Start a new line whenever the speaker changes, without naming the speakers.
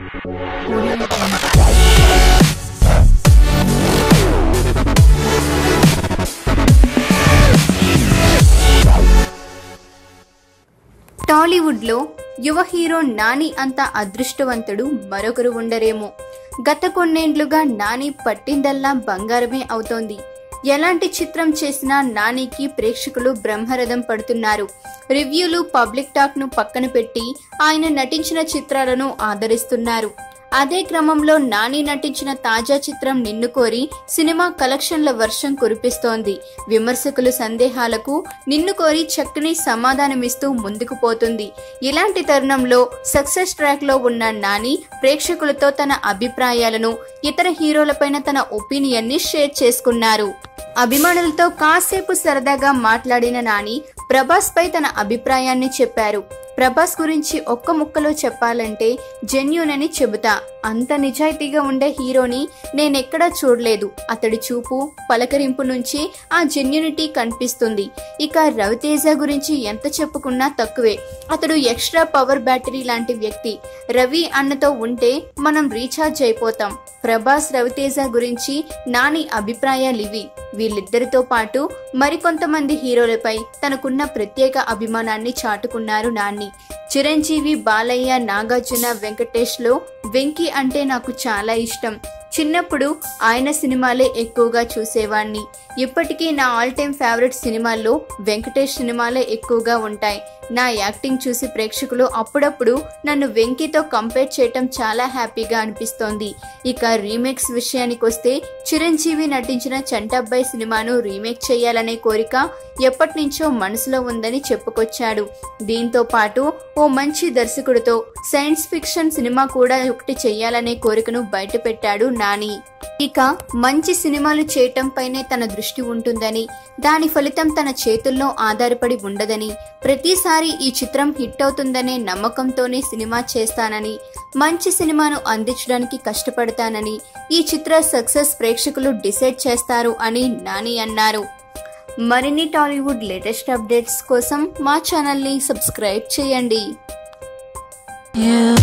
టాలీవుడ్లో యువ హీరో నాని అంత అదృష్టవంతుడు మరొకరు ఉండరేమో గత కొన్నేండ్లుగా నాని పట్టిందల్లా బంగారమే అవుతోంది ఎలాంటి చిత్రం చేసినా నానికి ప్రేక్షకులు బ్రహ్మరథం పడుతున్నారు రివ్యూలు పబ్లిక్ టాక్ ను పక్కన పెట్టి ఆయన నటించిన చిత్రాలను ఆదరిస్తున్నారు అదే క్రమంలో నాని నటించిన తాజా చిత్రం నిన్ను కోరి సినిమా కలెక్షన్ల వర్షం కురిపిస్తోంది విమర్శకులు సందేహాలకు నిన్ను కోరి చక్కని సమాధానమిస్తూ ముందుకు పోతుంది ఇలాంటి తరుణంలో సక్సెస్ ట్రాక్ లో ఉన్న నాని ప్రేక్షకులతో తన అభిప్రాయాలను ఇతర హీరోలపైన తన ఒపీనియన్ ని షేర్ చేసుకున్నారు అభిమానులతో కాసేపు సరదాగా మాట్లాడిన నాని ప్రభాస్ పై తన అభిప్రాయాన్ని చెప్పారు ప్రభాస్ గురించి ఒక్క ముక్కలో చెప్పాలంటే జెన్యూన్ అని చెబుతా అంత నిజాయితీగా ఉండే హీరోని నేనెక్కడా చూడలేదు అతడి చూపు పలకరింపు నుంచి ఆ జెన్యూనిటీ కనిపిస్తుంది ఇక రవితేజ గురించి ఎంత చెప్పుకున్నా తక్కువే అతడు ఎక్స్ట్రా పవర్ బ్యాటరీ లాంటి వ్యక్తి రవి అన్నతో ఉంటే మనం రీఛార్జ్ అయిపోతాం ప్రభాస్ రవితేజ గురించి నాని అభిప్రాయాలివి వీళ్ళిద్దరితో పాటు మరికొంతమంది హీరోలపై తనకున్న ప్రత్యేక అభిమానాన్ని చాటుకున్నారు నాని చిరంజీవి బాలయ్య నాగార్జున వెంకటేష్ లో వెంకీ అంటే నాకు చాలా ఇష్టం చిన్నప్పుడు ఆయన సినిమాలే ఎక్కువగా చూసేవాణ్ణి ఇప్పటికీ నా ఆల్ టైమ్ ఫేవరెట్ సినిమాల్లో వెంకటేష్ సినిమాలే ఎక్కువగా ఉంటాయి నా యాక్టింగ్ చూసి ప్రేక్షకులు అప్పుడప్పుడు నన్ను వెంకీతో కంపేర్ చేయటం చాలా హ్యాపీగా అనిపిస్తోంది ఇక రీమేక్స్ విషయానికి వస్తే చిరంజీవి నటించిన చంటబ్బాయి సినిమాను రీమేక్ చేయాలనే కోరిక ఎప్పటి నుంచో మనసులో ఉందని చెప్పుకొచ్చాడు దీంతో పాటు ఓ మంచి దర్శకుడితో సైన్స్ ఫిక్షన్ సినిమా కూడా ఒకటి చేయాలనే కోరికను బయటపెట్టాడు నాని ఇక మంచి సినిమాలు చేయటంపైనే తన దృష్టి ఉంటుందని దాని ఫలితం తన చేతుల్లో ఆధారపడి ఉండదని ప్రతిసారి ఈ చిత్రం హిట్ అవుతుందనే నమ్మకంతోనే సినిమా చేస్తానని మంచి సినిమాను అందించడానికి కష్టపడతానని ఈ చిత్ర సక్సెస్ ప్రేక్షకులు డిసైడ్ చేస్తారు అని నాని అన్నారు మరిన్ని టాలీవుడ్ లేటెస్ట్ అప్డేట్స్ కోసం మా ఛానల్ని సబ్స్క్రైబ్ చేయండి
You